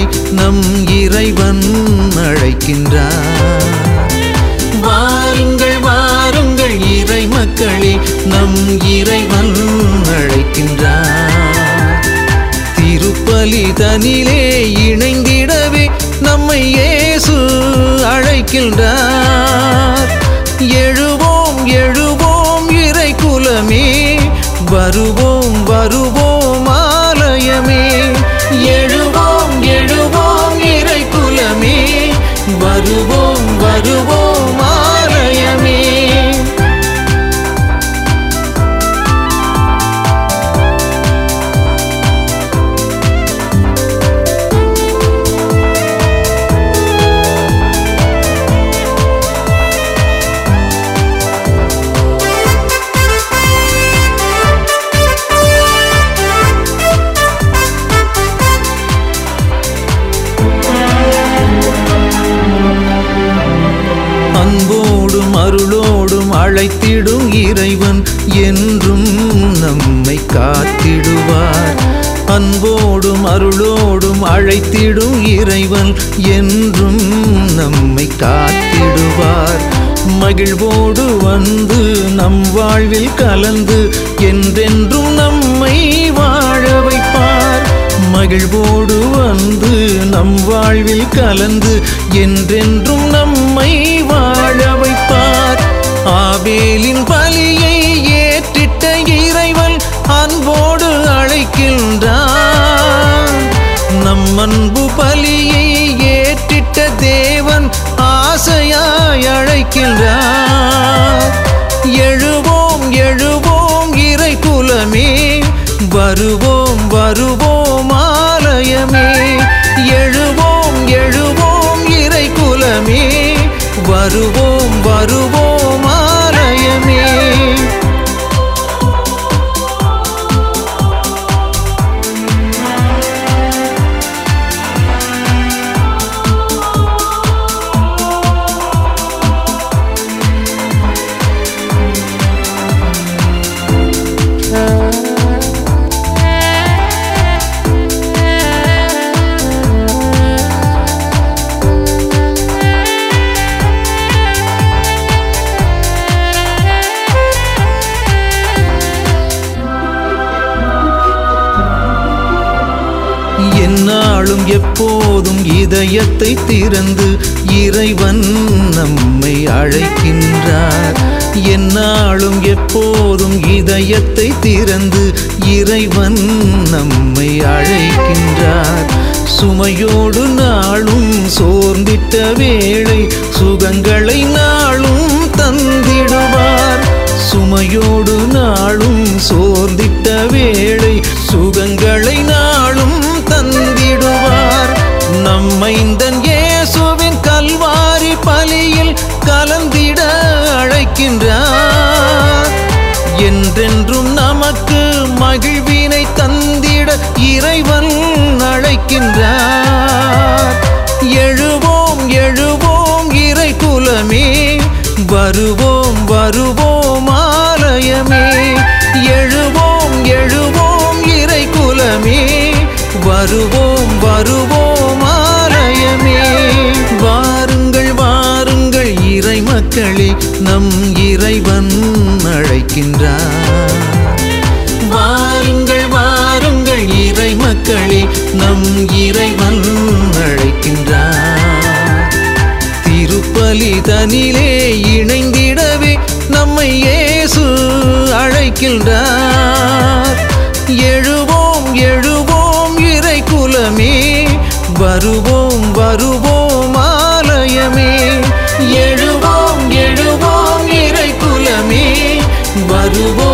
நம் இறைவன் அழைக்கின்றார் வாருங்கள் வாருங்கள் இறை மக்களே நம் இறைவன் அழைக்கின்றார் திருப்பலி தனிலே இணைந்திடவே நம்மை இயேசு அழைக்கின்றார் எழுவோம் எழுவோம் இறை குலமே வருவோம் வருவோம் ஆலயமே எழுவோம் எழுவோம் இறை குலமே வருவோம் வருவோம் ஆலயமே அன்போடும் அருளோடும் அழைத்திடும் இறைவன் என்றும் நம்மை காத்திடுவார் அன்போடும் அருளோடும் அழைத்திடும் இறைவன் என்றும் நம்மை காத்திடுவார் மகிழ்வோடு வந்து நம் வாழ்வில் கலந்து என்றென்றும் நம்மை வாழ வைப்பார் மகிழ்வோடு வந்து நம் வாழ்வில் கலந்து என்றென்றும் நம்மை வாழ வைப்பார் ஆபேலின் பலியை ஏற்றிட்ட இறைவன் அன்போடு அழைக்கின்றார் நம் அன்பு பலியை ஏற்றிட்ட தேவன் ஆசையாய் அழைக்கின்றார் எழுவோம் எழுவோம் இறை குலமே வருவோம் வருவோம் ஆலயமே எழுவோம் எழுவோம் இறை குலமே வருவோம் வருவோம் ஆலயமே எந்நாளும் எப்போதும் இதயத்தை திறந்து இறைவன் நம்மை அழைக்கின்றார் எந்நாளும் எப்போதும் இதயத்தை திறந்து இறைவன் நம்மை அழைக்கின்றார் சுமையோடு நாளும் சோர்ந்திட்ட வேளை சுகங்களை நாளும் தந்திடுவார் சுமையோடு நாளும் சோர்ந்திட்ட வேளை சுகங்களை நாளும் தந்திடுவார் நம்மைந்தன் இயேசுவின் கல்வாரி பலியில் கலந்திட அழைக்கின்றார் என்றென்றும் நமக்கு மகிழ்வினை தந்திட இறைவன் அழைக்கின்றார் எழுவோம் எழுவோம் இறை குலமே வருவோம் வருவோம் ஆலயமே எழுவோம் எழுவோம் இறை குலமே வருவோம் வருவோம் ஆலயமே வாருங்கள் வாருங்கள் இறை மக்களே நம் இறைவன் அழைக்கின்றார் வாருங்கள் வாருங்கள் இறை மக்களே நம் இறைவன் அழைக்கின்றார் திருப்பலி தனிலே இணைந்திடவே நம்மை இயேசு அழைக்கின்றார் எழுவோம் எழுவோம் இறை குலமே வருவோம் வருவோம் ஆலயமே எழுவோம் எழுவோம் இறை குலமே வருவோம்